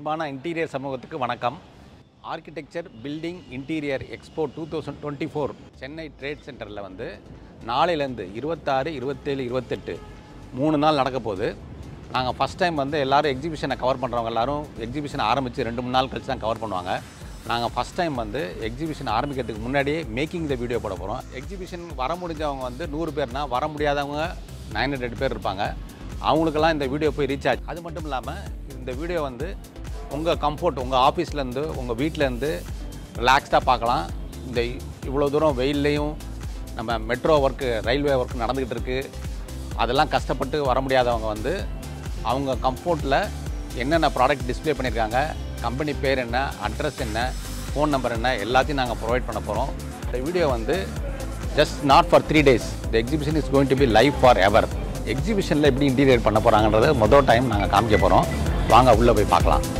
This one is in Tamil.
அன்பான இன்டீரியர் சமூகத்துக்கு வணக்கம் architecture building interior expo two thousand twenty four Chennai trade சென்டரில் வந்து நாளையிலேருந்து இருபத்தாறு இருபத்தேழு இருபத்தெட்டு மூணு நாள் நடக்க போகுது நாங்கள் ஃபஸ்ட் டைம் வந்து எல்லாரும் எக்ஸிபிஷனை கவர் பண்ணுறவங்க எல்லாரும் எக்ஸிபிஷன் ஆரம்பித்து ரெண்டு மூணு நாள் கழிச்சு தான் கவர் பண்ணுவாங்க நாங்கள் ஃபஸ்ட் டைம் வந்து எக்ஸிபிஷன் ஆரம்பிக்கிறதுக்கு முன்னாடியே மேக்கிங் த வீடியோ போட போகிறோம் எக்ஸிபிஷன் வர முடிஞ்சவங்க வந்து நூறு பேர்னா வர முடியாதவங்க நைன் ஹண்ட்ரட் பேர் இருப்பாங்க அவங்களுக்கெல்லாம் இந்த வீடியோ போய் ரீச் ஆச்சு அது மட்டும் இல்லாமல் இந்த வீடியோ வந்து உங்கள் கம்ஃபர்ட் உங்கள் ஆஃபீஸ்லேருந்து உங்கள் வீட்டிலேருந்து ரிலாக்ஸ்டாக பார்க்கலாம் இந்த இவ்வளோ தூரம் வெயில்லையும் நம்ம மெட்ரோ ஒர்க்கு ரயில்வே ஒர்க் நடந்துக்கிட்டு இருக்குது அதெல்லாம் கஷ்டப்பட்டு வர முடியாதவங்க வந்து அவங்க கம்ஃபர்ட்டில் என்னென்ன ப்ராடக்ட் டிஸ்ப்ளே பண்ணியிருக்காங்க கம்பெனி பேர் என்ன அட்ரஸ் என்ன ஃபோன் நம்பர் என்ன எல்லாத்தையும் நாங்கள் ப்ரொவைட் பண்ண போகிறோம் இந்த வீடியோ வந்து just not for three days the exhibition is going to be live forever எக்ஸிபிஷனில் எப்படி இன்டீரியர் பண்ண போகிறாங்கன்றத மொதல் டைம் நாங்கள் காமிக்க போகிறோம் வாங்க உள்ளே போய் பார்க்கலாம்